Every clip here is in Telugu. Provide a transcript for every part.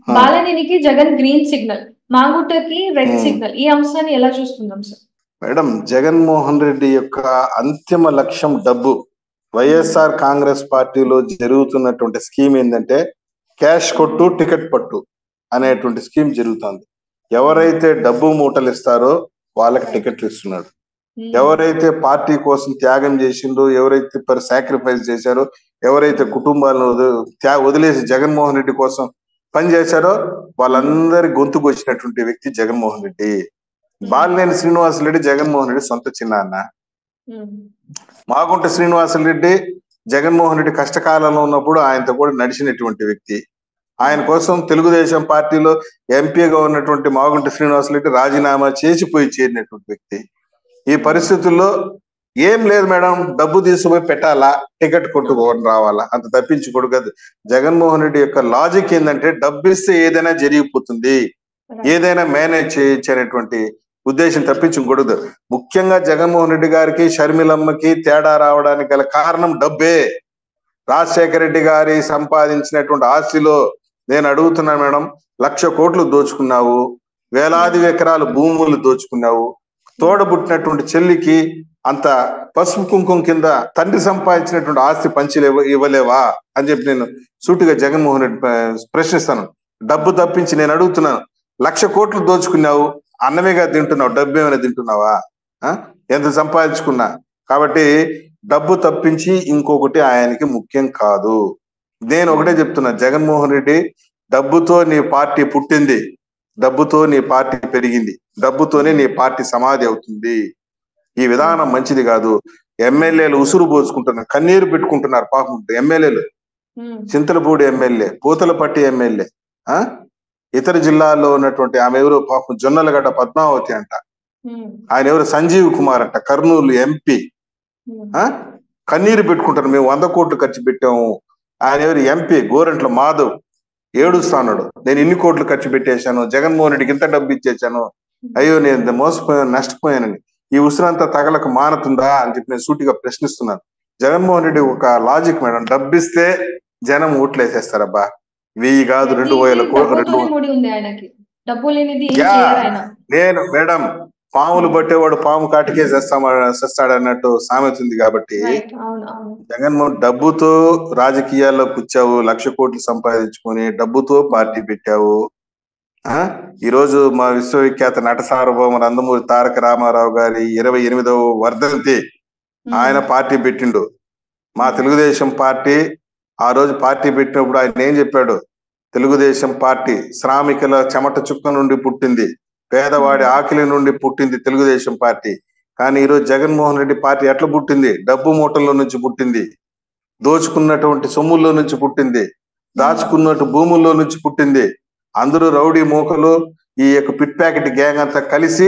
ఆ. బాలనేనికి జగన్ గ్రీన్ సిగ్నల్ మాగుట్టకి రెడ్ Hmm. సిగ్నల్ ఈ అంశాన్ని ఎలా చూస్తున్నాం సార్ మేడం జగన్మోహన్ రెడ్డి యొక్క అంతిమ లక్ష్యం డబ్బు వైఎస్ఆర్ కాంగ్రెస్ పార్టీలో జరుగుతున్నటువంటి స్కీమ్ ఏంటంటే క్యాష్ కొట్టు టికెట్ పట్టు అనేటువంటి స్కీమ్ జరుగుతుంది ఎవరైతే డబ్బు మూటలు ఇస్తారో వాళ్ళకి టికెట్లు ఇస్తున్నాడు Hmm. ఎవరైతే పార్టీ కోసం త్యాగం చేసిండ్రో ఎవరైతే పర్ సాక్రిఫైస్ చేశారో ఎవరైతే కుటుంబాలను వద- త్యా వదిలేసి జగన్మోహన్ రెడ్డి కోసం పని చేశారో వాళ్ళందరి గొంతుకు వచ్చినటువంటి వ్యక్తి జగన్మోహన్ రెడ్డి బాలినేని శ్రీనివాస రెడ్డి జగన్మోహన్ రెడ్డి సొంత చిన్న అన్న Hmm. మాగుంట శ్రీనివాసరెడ్డి జగన్మోహన్ రెడ్డి కష్టకాలంలో ఉన్నప్పుడు ఆయనతో కూడా నడిచినటువంటి వ్యక్తి ఆయన కోసం తెలుగుదేశం పార్టీలో ఎంపీగా ఉన్నటువంటి మాగుంట శ్రీనివాసరెడ్డి రాజీనామా చేసిపోయి చేరినటువంటి వ్యక్తి ఈ పరిస్థితుల్లో ఏం లేదు మేడం డబ్బు తీసుకుపోయి పెట్టాలా టికెట్ కొట్టుకొని రావాలా అంత తప్పించుకోడు కాదు జగన్మోహన్ రెడ్డి యొక్క లాజిక్ ఏంటంటే డబ్బు ఇస్తే ఏదైనా జరిగిపోతుంది Right. ఏదైనా మేనేజ్ చేయొచ్చు అనేటువంటి ఉద్దేశం తప్పించకూడదు ముఖ్యంగా జగన్మోహన్ రెడ్డి గారికి షర్మిలమ్మకి తేడా రావడానికి గల కారణం డబ్బే రాజశేఖర రెడ్డి గారి సంపాదించినటువంటి ఆస్తిలో నేను అడుగుతున్నాను మేడం లక్ష కోట్లు దోచుకున్నావు వేలాది ఎకరాలు భూములు దోచుకున్నావు తోడబుట్టినటువంటి చెల్లికి అంత పసుపు కుంకుమ కింద తండ్రి సంపాదించినటువంటి ఆస్తి పంచి ఇవ్వలేవా అని చెప్పి నేను సూటిగా జగన్మోహన్ రెడ్డి ప- ప్రశ్నిస్తాను డబ్బు తప్పించి నేను అడుగుతున్నాను లక్ష కోట్లు దోచుకున్నావు అన్నమేగా తింటున్నావు డబ్బు ఏమైనా తింటున్నావా ఆ? ఎంత సంపాదించుకున్నా కాబట్టి డబ్బు తప్పించి ఇంకొకటి ఆయనకి ముఖ్యం కాదు నేను ఒకటే చెప్తున్నా జగన్మోహన్ రెడ్డి డబ్బుతో నీ పార్టీ పుట్టింది డబ్బుతో నీ పార్టీ పెరిగింది డబ్బుతోనే నీ పార్టీ సమాధి అవుతుంది ఈ విధానం మంచిది కాదు ఎమ్మెల్యేలు ఉసురు పోసుకుంటున్నారు కన్నీరు పెట్టుకుంటున్నారు పాపం ఎమ్మెల్యేలు Hmm. Chintalapudi MLA Puthalapattu MLA ఆ ఇతర జిల్లాల్లో ఉన్నటువంటి ఆమె ఎవరు పాపం జొన్నలగడ్డ పద్మావతి అంట Hmm. ఆయన ఎవరు సంజీవ్ కుమార్ అంట కర్నూలు ఎంపీ Hmm. ఆ కన్నీరు పెట్టుకుంటారు మేము వంద కోట్లు ఖర్చు పెట్టాము ఆయన ఎవరు ఎంపీ గోరంట్ల మాధవ్ ఏడుస్తాడు నేను ఇన్ని కోట్లు ఖర్చు పెట్టేశాను జగన్మోహన్ రెడ్డికి ఇంత డబ్బు ఇచ్చేసాను అయ్యో నేను ఇంత మోసపోయాను నష్టపోయానని ఈ ఉసిరంతా తగలకు మానుతుందా అని చెప్పి నేను సూటిగా ప్రశ్నిస్తున్నాను జగన్మోహన్ రెడ్డి ఒక లాజిక్ మేడం డబ్బిస్తే జనం ఓట్లేసేస్తారబ్బా వెయ్యి కాదు రెండు వేల కోట్లు రెండు డబ్బుతోనే ముడి ఉంది ఆయనకి డబ్బు లేనిది ఏం యా. చేయరు ఆయన నేను మేడం పాములు పట్టేవాడు పాము కాటికే చేస్తామా చేస్తాడు అన్నట్టు సామెత ఉంది కాబట్టి రైట్ అవును అవును జగన్మోహన్ డబ్బుతో రాజకీయాల్లో కూర్చావు లక్ష కోట్లు సంపాదించుకొని డబ్బుతో పార్టీ పెట్టావు ఆ ఈ రోజు మా విశ్వవిఖ్యాత నట సార్వభౌమ నందమూరి తారక రామారావు గారి ఇరవై ఎనిమిదవ వర్ధంతి Hmm. ఆయన పార్టీ పెట్టిండు మా తెలుగుదేశం పార్టీ ఆ రోజు పార్టీ పెట్టినప్పుడు ఆయన ఏం చెప్పాడు తెలుగుదేశం పార్టీ శ్రామికుల చెమట చుక్క నుండి పుట్టింది పేదవాడి ఆకలి నుండి పుట్టింది తెలుగుదేశం పార్టీ కానీ ఈరోజు జగన్మోహన్ రెడ్డి పార్టీ ఎట్లా పుట్టింది డబ్బు మూటల్లో నుంచి పుట్టింది దోచుకున్నటువంటి సొమ్ముల్లో నుంచి పుట్టింది దాచుకున్నట్టు భూముల్లో నుంచి పుట్టింది అందరూ రౌడీ మూకలు ఈ యొక్క పిట్ ప్యాకెట్ గ్యాంగ్ అంతా కలిసి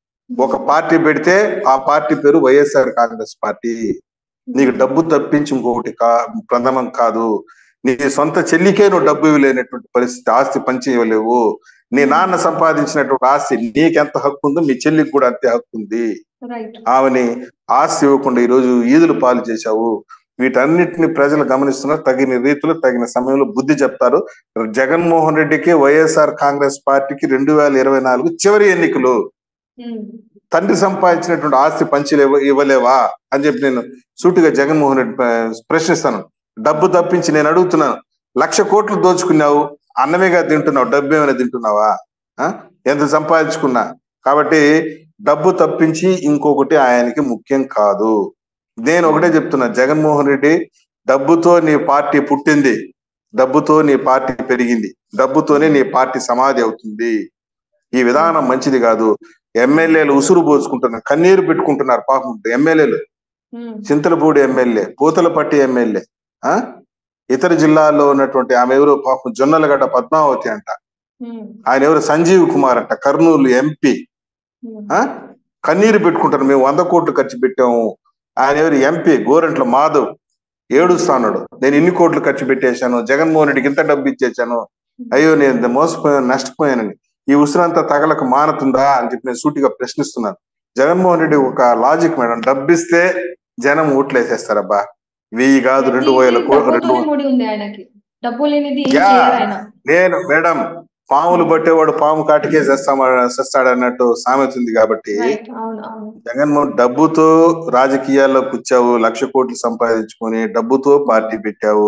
ఒక పార్టీ పెడితే ఆ పార్టీ పేరు వైఎస్ఆర్ కాంగ్రెస్ పార్టీ నీకు డబ్బు తప్పించి ఇంకొకటి కా ప్రథమం కాదు నీ సొంత చెల్లికే నువ్వు డబ్బు ఇవ్వలేనటువంటి పరిస్థితి ఆస్తి పంచి ఇవ్వలేవు నీ నాన్న సంపాదించినటువంటి ఆస్తి నీకెంత హక్కు ఉందో మీ చెల్లికి కూడా అంతే హక్కు ఉంది రైట్ ఆమెని ఆస్తి ఇవ్వకుండా ఈరోజు ఈదులు పాలు చేశావు వీటన్నిటిని ప్రజలు గమనిస్తున్నారు తగిన రీతిలో తగిన సమయంలో బుద్ధి చెప్తారు జగన్మోహన్ రెడ్డికి వైఎస్ఆర్ కాంగ్రెస్ పార్టీకి రెండు వేల ఇరవై నాలుగు చివరి ఎన్నికలు తండ్రి సంపాదించినటువంటి ఆస్తి పంచి ఇవ్వలేవా అని చెప్పి నేను సూటిగా జగన్మోహన్ రెడ్డి ప్ర- ప్రశ్నిస్తాను డబ్బు తప్పించి నేను అడుగుతున్నాను లక్ష కోట్లు దోచుకున్నావు అన్నమేగా తింటున్నావు డబ్బు ఏమైనా తింటున్నావా ఆ? ఎంత సంపాదించుకున్నా కాబట్టి డబ్బు తప్పించి ఇంకొకటి ఆయనకి ముఖ్యం కాదు నేను ఒకటే చెప్తున్నా జగన్మోహన్ రెడ్డి డబ్బుతో నీ పార్టీ పుట్టింది డబ్బుతో నీ పార్టీ పెరిగింది డబ్బుతోనే నీ పార్టీ సమాధి అవుతుంది ఈ విధానం మంచిది కాదు ఎమ్మెల్యేలు ఉసురు పోసుకుంటున్నారు కన్నీరు పెట్టుకుంటున్నారు పాపం ఎమ్మెల్యేలు చింతలపూడి ఎమ్మెల్యే పూతలపట్టి ఎమ్మెల్యే ఆ ఇతర జిల్లాల్లో ఉన్నటువంటి ఆమె ఎవరు పాపం జొన్నలగడ్డ పద్మావతి అంట ఆయన ఎవరు సంజీవ్ కుమార్ అంట కర్నూలు ఎంపీ ఆ కన్నీరు పెట్టుకుంటారు మేము వంద కోట్లు ఖర్చు పెట్టాము ఆయన ఎవరు ఎంపీ గోరంట్ల మాధవ్ ఏడుస్తాడు నేను ఇన్ని కోట్లు ఖర్చు పెట్టేశాను జగన్మోహన్ రెడ్డికి ఇంత డబ్బు ఇచ్చేసాను అయ్యో నేను ఇంత మోసపోయాను నష్టపోయానని ఈ ఉసిరంతా తగలకు మానుతుందా అని చెప్పి నేను సూటిగా ప్రశ్నిస్తున్నాను జగన్మోహన్ రెడ్డి ఒక లాజిక్ మేడం డబ్బిస్తే జనం ఓట్లేసేస్తారబ్బా వెయ్యి కాదు రెండు వేల కో- రెండు డబ్బుతోనే ముడి ఉంది ఆయనకి డబ్బు లేనిది ఏం యా. చేయరు ఆయన నేను మేడం పాములు పట్టేవాడు పాము కాటికే చేస్తామా చేస్తాడు అన్నట్టు సామెత ఉంది కాబట్టి రైట్ అవును అవును జగన్మోహన్ డబ్బుతో రాజకీయాల్లో కూర్చావు లక్ష కోట్లు సంపాదించుకొని డబ్బుతో పార్టీ పెట్టావు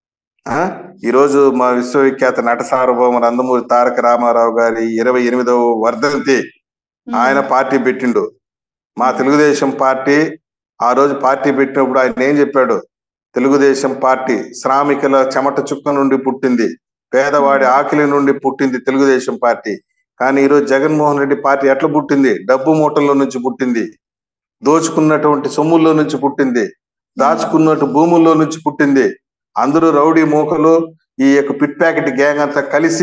ఆ ఈ రోజు మా విశ్వవిఖ్యాత నట సార్వభౌమ నందమూరి తారక రామారావు గారి ఇరవై ఎనిమిదవ వర్ధంతి ఉమ్, ఆయన పార్టీ పెట్టిండు మా తెలుగుదేశం పార్టీ ఆ రోజు పార్టీ పెట్టినప్పుడు ఆయన ఏం చెప్పాడు తెలుగుదేశం పార్టీ శ్రామికుల చెమట చుక్క నుండి పుట్టింది పేదవాడి ఆకలి నుండి పుట్టింది తెలుగుదేశం పార్టీ కానీ ఈరోజు జగన్మోహన్ రెడ్డి పార్టీ ఎట్లా పుట్టింది డబ్బు మూటల్లో నుంచి పుట్టింది దోచుకున్నటువంటి సొమ్ముల్లో నుంచి పుట్టింది దాచుకున్నట్టు భూముల్లో నుంచి పుట్టింది అందరూ రౌడీ మూకలు ఈ యొక్క పిట్ ప్యాకెట్ గ్యాంగ్ అంతా కలిసి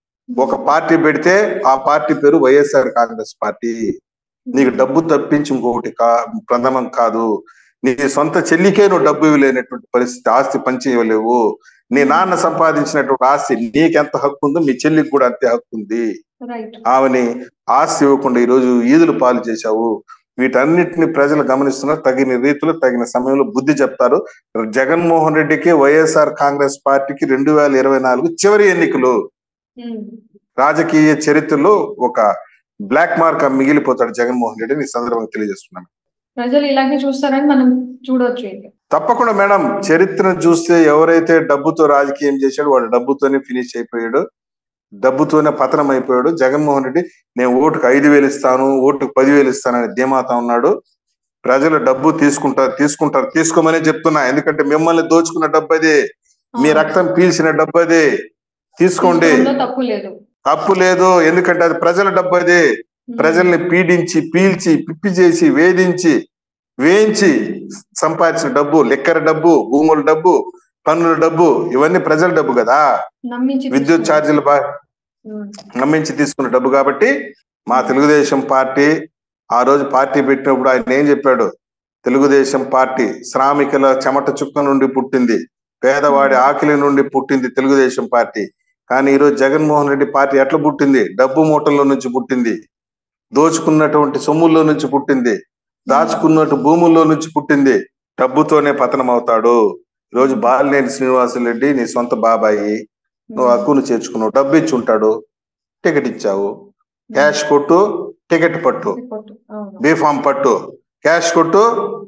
ఒక పార్టీ పెడితే ఆ పార్టీ పేరు వైఎస్ఆర్ కాంగ్రెస్ పార్టీ నీకు డబ్బు తప్పించి ఇంకొకటి కా ప్రథమం కాదు నీ సొంత చెల్లికే నువ్వు డబ్బు ఇవ్వలేనటువంటి పరిస్థితి ఆస్తి పంచి ఇవ్వలేవు నీ నాన్న సంపాదించినటువంటి ఆస్తి నీకెంత హక్కు ఉందో మీ చెల్లికి కూడా అంతే హక్కు ఉంది రైట్ ఆమెని ఆస్తి ఇవ్వకుండా ఈరోజు ఈదులు పాలు చేశావు వీటన్నిటిని ప్రజలు గమనిస్తున్నారు తగిన రీతిలో తగిన సమయంలో బుద్ధి చెప్తారు జగన్మోహన్ రెడ్డికి వైఎస్ఆర్ కాంగ్రెస్ పార్టీకి రెండు వేల ఇరవై నాలుగు చివరి ఎన్నికలు ఉమ్, రాజకీయ చరిత్రలో ఒక బ్లాక్ మార్క్ మిగిలిపోతాడు జగన్మోహన్ రెడ్డిని ఈ సందర్భంగా తెలియజేస్తున్నాను ప్రజలు ఇలాగే చూస్తారని మనం చూడొచ్చు ఇది తప్పకుండా మేడం చరిత్రను చూస్తే ఎవరైతే డబ్బుతో రాజకీయం చేశాడో వాడు డబ్బుతోనే ఫినిష్ అయిపోయాడు డబ్బుతోనే పతనం అయిపోయాడు జగన్మోహన్ రెడ్డి నేను ఓటుకు ఐదు వేలు ఇస్తాను ఓటుకు పదివేలు ఇస్తానని ధీమాత ఉన్నాడు ప్రజలు డబ్బు తీసుకుంటారు తీసుకుంటారు తీసుకోమనే చెప్తున్నా ఎందుకంటే మిమ్మల్ని దోచుకున్న డబ్బు అది మీ రక్తం పీల్చిన డబ్బు అది తీసుకోండి తీసుకోవడంలో తప్పు లేదు తప్పు లేదు ఎందుకంటే అది ప్రజల డబ్బు అది ఉమ్, ప్రజల్ని పీడించి పీల్చి పిప్పి చేసి వేధించి వేయించి సంపాదించిన డబ్బు లెక్కర డబ్బు భూముల డబ్బు పన్నుల డబ్బు ఇవన్నీ ప్రజల డబ్బు కదా నమ్మించి విద్యుత్ తీసుకున్నారు. ఛార్జీలు బా ఉమ్, నమ్మించి తీసుకున్న డబ్బు కాబట్టి మా తెలుగుదేశం పార్టీ ఆ రోజు పార్టీ పెట్టినప్పుడు ఆయన ఏం చెప్పాడు తెలుగుదేశం పార్టీ శ్రామికుల చెమట చుక్క నుండి పుట్టింది పేదవాడి ఆకలి నుండి పుట్టింది తెలుగుదేశం పార్టీ కానీ ఈరోజు జగన్మోహన్ రెడ్డి పార్టీ ఎట్లా పుట్టింది డబ్బు మూటల్లో నుంచి పుట్టింది దోచుకున్నటువంటి సొమ్ముల్లో నుంచి పుట్టింది దాచుకున్నట్టు భూముల్లో నుంచి పుట్టింది డబ్బుతోనే పతనం అవుతాడు ఈరోజు బాలినేని శ్రీనివాసులరెడ్డి నీ సొంత బాబాయి నువ్వు హక్కును చేర్చుకున్నావు డబ్బు ఇచ్చి ఉంటాడు టికెట్ ఇచ్చావు క్యాష్ కొట్టు టికెట్ పట్టు రిపోర్ట్. అవును. బీఫామ్ పట్టు క్యాష్ కొట్టు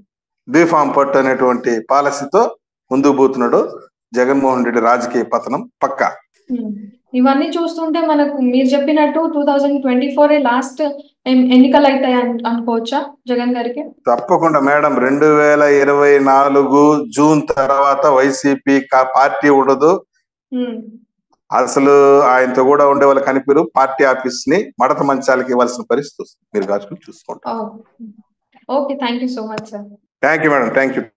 బీఫామ్ పట్టు అనేటువంటి పాలసీతో ముందుకు పోతున్నాడు జగన్మోహన్ రెడ్డి రాజకీయ పతనం పక్కా ఉమ్. ఇవన్నీ చూస్తుంటే మనకు మీరు చెప్పినట్టు two thousand twenty four last ఎన్నికలు అవుతాయి అన్- అనుకోవచ్చా జగన్ గారికి తప్పకుండా మేడం రెండు వేల ఇరవై నాలుగు జూన్ తర్వాత వైసీపీ కా- పార్టీ ఉండదు ఉమ్. అసలు ఆయనతో కూడా ఉండే వాళ్ళ కనిపిరు పార్టీ ఆఫీస్ ని మడత మంచాలకి ఇవ్వాల్సిన పరిస్థితి వస్తుంది మీరు కాసుకుని చూసుకోండి okay thank you so much sir thank you madam thank you